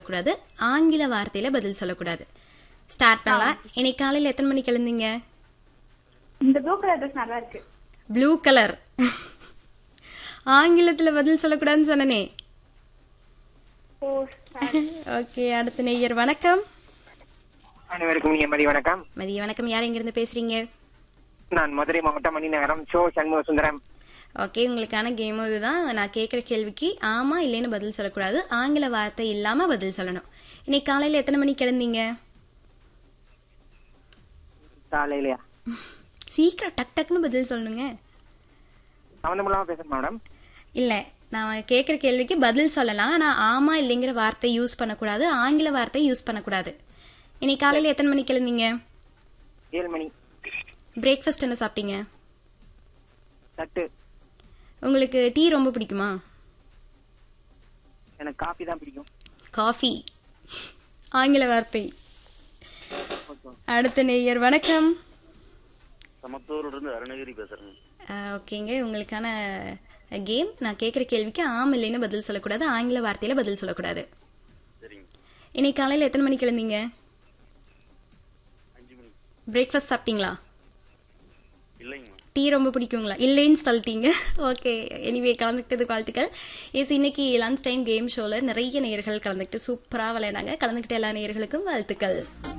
கூடாது ஆங்கில வார்த்தையில பதில் சொல்லக்கூடாது ஸ்டார்ட் பண்ணலாம் இன்னைக்கு காலையில எத்தனை மணிக்கு எழுந்தீங்க இந்த ப்ளூ கலர் ட்ரெஸ் நல்லா இருக்கு ப்ளூ கலர் ஆங்கிலத்துல பதில் சொல்லக்கூடாதுன்னு சொன்னனே ஓ ஓகே அடுத்த நெய்யர் வணக்கம் அனைவருக்கும் இனிய மதிய வணக்கம் மதிய வணக்கம் யார் எங்கிருந்து பேசுறீங்க நான் மதுரை மாவட்டம் மணிநகரம் சோ சண்முக சுந்தரம் ஓகே உங்களுக்கான கேம் இதுதான் நான் கேட்குற கேள்விக்கு ஆமா இல்லைன்னு பதில் சொல்லக்கூடாது ஆங்கில வார்த்தை இல்லாம பதில் சொல்லணும் இன்னைக்கு காலையில எத்தனை மணிக்கு எழுந்தீங்க காலையிலயா சீக்கிரம் டக் டக்குன்னு பதில் சொல்லணுங்க சம்மந்தமில்லாம பேசுறேன் மேடம் இல்லை நான் கேட்குற கேள்விக்கு பதில் சொல்லலாம் ஆனால் ஆமா இல்லைங்கிற வார்த்தை யூஸ் பண்ணக்கூடாது ஆங்கில வார்த்தை யூஸ் பண்ணக்கூடாது இன்னைக்கு காலையில் எத்தனை மணிக்கு எழுந்தீங்க ஏழு மணி பிரேக்ஃபாஸ்ட் என்ன சாப்பிட்டீங்க தட்டு உங்களுக்கு டீ ரொம்ப பிடிக்குமா எனக்கு காபி தான் பிடிக்கும் காஃபி ஆங்கில வார்த்தை அடுத்த நேயர் வணக்கம் சமத்தூர்ல இருந்து அருணகிரி பேசுறேங்க அஹ், ஓகேங்க உங்களுக்கான கேம் நான் கேட்குற கேள்விக்கு ஆம் இல்லைன்னு பதில் சொல்லக்கூடாது ஆங்கில வார்த்தையில் பதில் சொல்லக்கூடாது சரிங்க இன்னைக்கு காலையில் எத்தனை மணிக்கு எழுந்தீங்க அஞ்சு மணி பிரேக்ஃபாஸ்ட் சாப்பிட்டீங்களா இல்லைங்கம்மா டீ ரொம்ப பிடிக்குங்களா இல்லைன்னு சொல்லிட்டீங்க ஓகே எனிவே கலந்துக்கிட்டது வாழ்த்துக்கள் எஸ் இன்னைக்கு லஞ்ச் டைம் கேம் ஷோவில் நிறைய நேயர்கள் கலந்துக்கிட்டு சூப்பராக விளையாடாங்க கலந்துக்கிட்ட எல்லா நேயர்களுக்கும் வாழ்த்துக்கள்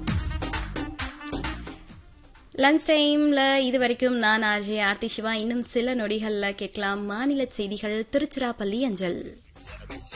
லஞ்ச் டைமில் இது வரைக்கும் நான் ஆர்ஜே ஆர்த்தி சிவா இன்னும் சில நொடிகளில் கேட்கலாம் மாநில செய்திகள் திருச்சிராப்பள்ளி அஞ்சல்